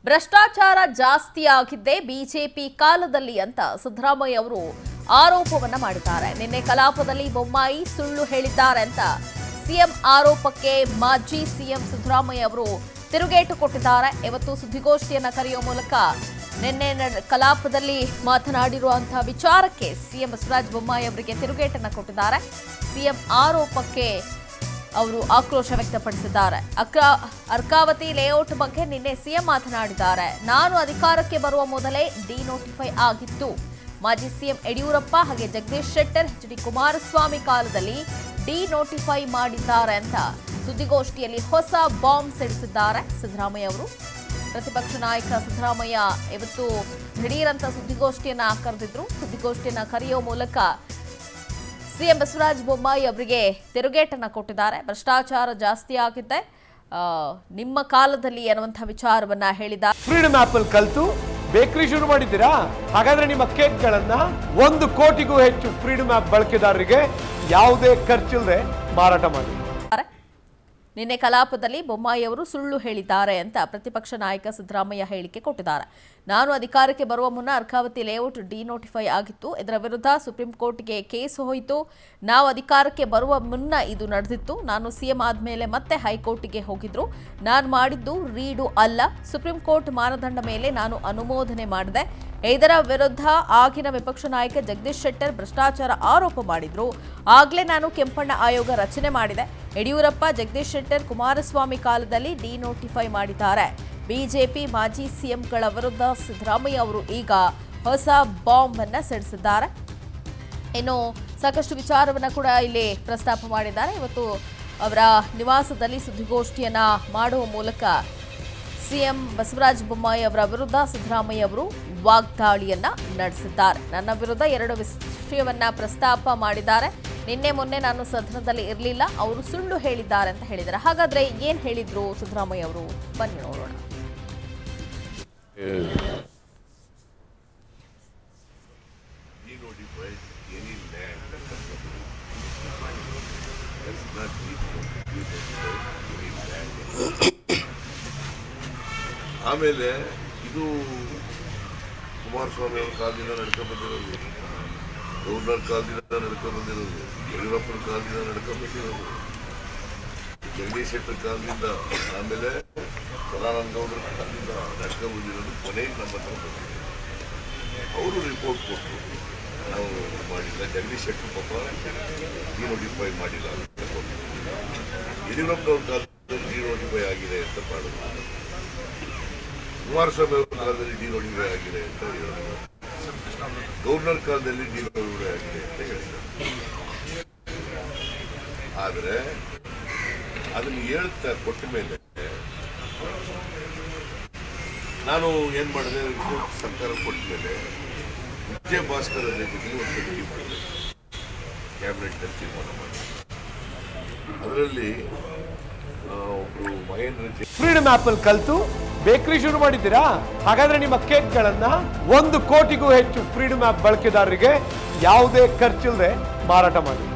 ಭ್ರಷ್ಟಾಚಾರ ಜಾಸ್ತಿ ಆಗಿದ್ದೇ ಬಿಜೆಪಿ ಕಾಲದಲ್ಲಿ ಅಂತ ಸಿದ್ದರಾಮಯ್ಯ ಅವರು ಆರೋಪವನ್ನ ಮಾಡಿದ್ದಾರೆ ನಿನ್ನೆ ಕಲಾಪದಲ್ಲಿ ಬೊಮ್ಮಾಯಿ ಸುಳ್ಳು ಹೇಳಿದ್ದಾರೆ ಅಂತ ಸಿಎಂ ಆರೋಪಕ್ಕೆ ಮಾಜಿ ಸಿಎಂ ಸಿದ್ದರಾಮಯ್ಯ ಅವರು ತಿರುಗೇಟು ಕೊಟ್ಟಿದ್ದಾರೆ ಇವತ್ತು ಸುದ್ದಿಗೋಷ್ಠಿಯನ್ನ ಕರೆಯುವ ಮೂಲಕ ನಿನ್ನೆ ನಡ್- ಕಲಾಪದಲ್ಲಿ ಮಾತನಾಡಿರುವಂತಹ ವಿಚಾರಕ್ಕೆ ಸಿಎಂ ಬಸವರಾಜ ಬೊಮ್ಮಾಯಿ ಅವರಿಗೆ ತಿರುಗೇಟನ್ನ ಕೊಟ್ಟಿದ್ದಾರೆ ಸಿಎಂ ಆರೋಪಕ್ಕೆ ಅವರು ಆಕ್ರೋಶ ವ್ಯಕ್ತಪಡಿಸಿದ್ದಾರೆ ಅಕ್ರ ಅರ್ಕಾವತಿ ಲೇಔಟ್ ಬಗ್ಗೆ ನಿನ್ನೆ ಸಿಎಂ ಮಾತನಾಡಿದ್ದಾರೆ ನಾನು ಅಧಿಕಾರಕ್ಕೆ ಬರುವ ಮೊದಲೇ ಡಿನೋಟಿಫೈ ಆಗಿತ್ತು ಮಾಜಿ ಸಿಎಂ ಯಡಿಯೂರಪ್ಪ ಹಾಗೆ ಜಗದೀಶ್ ಶೆಟ್ಟರ್ ಎಚ್ ಡಿ ಕುಮಾರಸ್ವಾಮಿ ಕಾಲದಲ್ಲಿ ಡಿನೋಟಿಫೈ ಮಾಡಿದ್ದಾರೆ ಅಂತ ಸುದ್ದಿಗೋಷ್ಠಿಯಲ್ಲಿ ಹೊಸ ಬಾಂಬ್ ಸಿಡಿಸಿದ್ದಾರೆ ಸಿದ್ದರಾಮಯ್ಯ ಅವರು ಪ್ರತಿಪಕ್ಷ ನಾಯಕ ಸಿದ್ದರಾಮಯ್ಯ ಇವತ್ತು ದಿಢೀರಂತ ಸುದ್ದಿಗೋಷ್ಠಿಯನ್ನ ಕರೆದಿದ್ರು ಸುದ್ದಿಗೋಷ್ಠಿಯನ್ನ ಕರೆಯುವ ಮೂಲಕ ಸಿಎಂ ಬಸವರಾಜ ಬೊಮ್ಮಾಯಿ ಅವರಿಗೆ ತಿರುಗೇಟನ್ನ ಕೊಟ್ಟಿದ್ದಾರೆ ಭ್ರಷ್ಟಾಚಾರ ಜಾಸ್ತಿ ಆಗಿದೆ ಆ, ನಿಮ್ಮ ಕಾಲದಲ್ಲಿ ಅನ್ನುವಂಥ ವಿಚಾರವನ್ನ ಹೇಳಿದ್ದಾರೆ ಫ್ರೀಡಮ್ ಆಪ್ ಅಲ್ಲಿ ಕಲ್ತು ಬೇಕರಿ ಶುರು ಮಾಡಿದ್ದೀರಾ ಹಾಗಾದ್ರೆ ನಿಮ್ಮ ಕೇಕ್ಗಳನ್ನ ಒಂದು ಕೋಟಿಗೂ ಹೆಚ್ಚು ಫ್ರೀಡಮ್ ಆಪ್ ಬಳಕೆದಾರರಿಗೆ ಯಾವುದೇ ಖರ್ಚಿಲ್ಲದೆ ಮಾರಾಟ ಮಾಡಿ ನಿನ್ನೆ ಕಲಾಪದಲ್ಲಿ ಬೊಮ್ಮಾಯಿ ಅವರು ಸುಳ್ಳು ಹೇಳಿದ್ದಾರೆ ಅಂತ ಪ್ರತಿಪಕ್ಷ ನಾಯಕ ಸಿದ್ದರಾಮಯ್ಯ ಹೇಳಿಕೆ ಕೊಟ್ಟಿದ್ದಾರೆ ನಾನು ಅಧಿಕಾರಕ್ಕೆ ಬರುವ ಮುನ್ನ ಅರ್ಕಾವತಿ ಲೇಔಟ್ ಡಿನೋಟಿಫೈ ಆಗಿತ್ತು ಇದರ ವಿರುದ್ಧ ಸುಪ್ರೀಂ ಕೋರ್ಟ್ಗೆ ಕೇಸ್ ಹೋಯಿತು ನಾವು ಅಧಿಕಾರಕ್ಕೆ ಬರುವ ಮುನ್ನ ಇದು ನಡೆದಿತ್ತು ನಾನು ಸಿಎಂ ಆದಮೇಲೆ ಮತ್ತೆ ಹೈಕೋರ್ಟ್ಗೆ ಹೋಗಿದ್ರು ನಾನು ಮಾಡಿದ್ದು ರೀಡು ಅಲ್ಲ ಸುಪ್ರೀಂ ಕೋರ್ಟ್ ಮಾನದಂಡ ಮೇಲೆ ನಾನು ಅನುಮೋದನೆ ಮಾಡಿದೆ ಇದರ ವಿರುದ್ಧ ಆಗಿನ ವಿಪಕ್ಷ ನಾಯಕ ಜಗದೀಶ್ ಶೆಟ್ಟರ್ ಭ್ರಷ್ಟಾಚಾರ ಆರೋಪ ಮಾಡಿದ್ರು ಆಗ್ಲೇ ನಾನು ಕೆಂಪಣ್ಣ ಆಯೋಗ ರಚನೆ ಮಾಡಿದೆ ಯಡಿಯೂರಪ್ಪ ಜಗದೀಶ್ ಶೆಟ್ಟರ್ ಕುಮಾರಸ್ವಾಮಿ ಕಾಲದಲ್ಲಿ ಡಿನೋಟಿಫೈ ಮಾಡಿದ್ದಾರೆ ಬಿಜೆಪಿ ಮಾಜಿ ಸಿಎಂಗಳ ವಿರುದ್ಧ ಸಿದ್ದರಾಮಯ್ಯ ಅವರು ಈಗ ಹೊಸ ಬಾಂಬ್ ಅನ್ನ ಸಿಡಿಸಿದ್ದಾರೆ ಇನ್ನು ಸಾಕಷ್ಟು ವಿಚಾರವನ್ನ ಕೂಡ ಇಲ್ಲಿ ಪ್ರಸ್ತಾಪ ಮಾಡಿದ್ದಾರೆ ಇವತ್ತು ಅವರ ನಿವಾಸದಲ್ಲಿ ಸುದ್ದಿಗೋಷ್ಠಿಯನ್ನ ಮಾಡುವ ಮೂಲಕ ಸಿಎಂ ಬಸವರಾಜ ಬೊಮ್ಮಾಯಿ ಅವರ ವಿರುದ್ಧ ಸಿದ್ದರಾಮಯ್ಯ ಅವರು ವಾಗ್ದಾಳಿಯನ್ನ ನಡೆಸಿದ್ದಾರೆ ನನ್ನ ವಿರುದ್ಧ ಎರಡು ವಿಷಯವನ್ನ ಪ್ರಸ್ತಾಪ ಮಾಡಿದ್ದಾರೆ ನಿನ್ನೆ ಮೊನ್ನೆ ನಾನು ಸದನದಲ್ಲಿ ಇರಲಿಲ್ಲ ಅವರು ಸುಳ್ಳು ಹೇಳಿದ್ದಾರೆ ಅಂತ ಹೇಳಿದ್ದಾರೆ ಹಾಗಾದ್ರೆ ಏನ್ ಹೇಳಿದ್ರು ಸಿದ್ದರಾಮಯ್ಯ ಅವರು ಬನ್ನಿ ನೋಡೋಣ denotify any land does not denotify any land. ಆಮೇಲೆ ಇದು ಕುಮಾರಸ್ವಾಮಿ ಅವ್ರ ಕಾಲದಿಂದ ನಡ್ಕೊಂಡು ಬಂದಿರೋದು ಗವರ್ನರ್ ಕಾಲದಿಂದ ನಡ್ಕೊಂಡು ಬಂದಿರೋದು ಯಡಿಯೂರಪ್ಪನ ಕಾಲದಿಂದ ನಡ್ಕೊಂಡು ಬಂದಿರೋದು ಜಗದೀಶ್ ಶೆಟ್ಟರ್ ಕಾಲದಿಂದ ಆಮೇಲೆ ಸದಾನಂದ ಗೌಡರ ಕಾಲದಿಂದ ನಡ್ಕೊಂಡು ಬಂದಿರೋದು ಕೊನೆಗೆ ನಮ್ಮ ಹತ್ರ ಬಂದಿದೆ ಅವರು ರಿಪೋರ್ಟ್ ಕೊಟ್ಟರು ನಾವು ಮಾಡಿಲ್ಲ ಜಗದೀಶ್ ಶೆಟ್ಟರ್ ಪಾಪ ಡಿನೋಟಿಫೈ ಮಾಡಿಲ್ಲ ಅಂತ ಕೊಟ್ಟರು ಯಡಿಯೂರಪ್ಪನವ್ರ ಕಾಲದಲ್ಲಿ ಡಿನೋಟಿಫೈ ಆಗಿದೆ ಅಂತ ಮಾಡಿದ್ರು ಕುಮಾರಸ್ವಾಮಿ ಅವ್ರ ಕಾಲದಲ್ಲಿ ಡಿನೋಟಿಫೈ ಆಗಿದೆ ಅಂತ ಹೇಳಿದ್ರು ಗವರ್ನರ್ ಕಾಲದಲ್ಲಿ ಡಿನೋಟಿಫೈ ಆಗಿದೆ ಅಂತ ಹೇಳಿದ್ರು ಆದರೆ ಅದನ್ನು ಹೇಳ್ತಾ ಕೊಟ್ಟ ಮೇಲೆ ನಾನು ಏನ್ ಮಾಡಿದೆ ರಿಪೋರ್ಟ್ ಸರ್ಕಾರ ಕೊಟ್ಟ ಮೇಲೆ ವಿಜಯ ಭಾಸ್ಕರ್ ಅಧ್ಯಕ್ಷತೆಯಲ್ಲಿ ಒಂದು ಕಮಿಟಿ ಮಾಡಿದೆ ಕ್ಯಾಬಿನೆಟ್ ತೀರ್ಮಾನ ಮಾಡಿ ಅದರಲ್ಲಿ ಒಬ್ರು ಮಹೇಂದ್ರ ಜೆ ಫ್ರೀಡಮ್ ಆಪ್ ಅಲ್ಲಿ ಕಲ್ತು ಬೇಕರಿ ಶುರು ಮಾಡಿದ್ದೀರಾ ಹಾಗಾದ್ರೆ ನಿಮ್ಮ ಕೇಕ್ಗಳನ್ನ ಒಂದು ಕೋಟಿಗೂ ಹೆಚ್ಚು ಫ್ರೀಡಮ್ ಆಪ್ ಬಳಕೆದಾರರಿಗೆ ಯಾವುದೇ ಖರ್ಚಿಲ್ಲದೆ ಮಾರಾಟ ಮಾಡಿ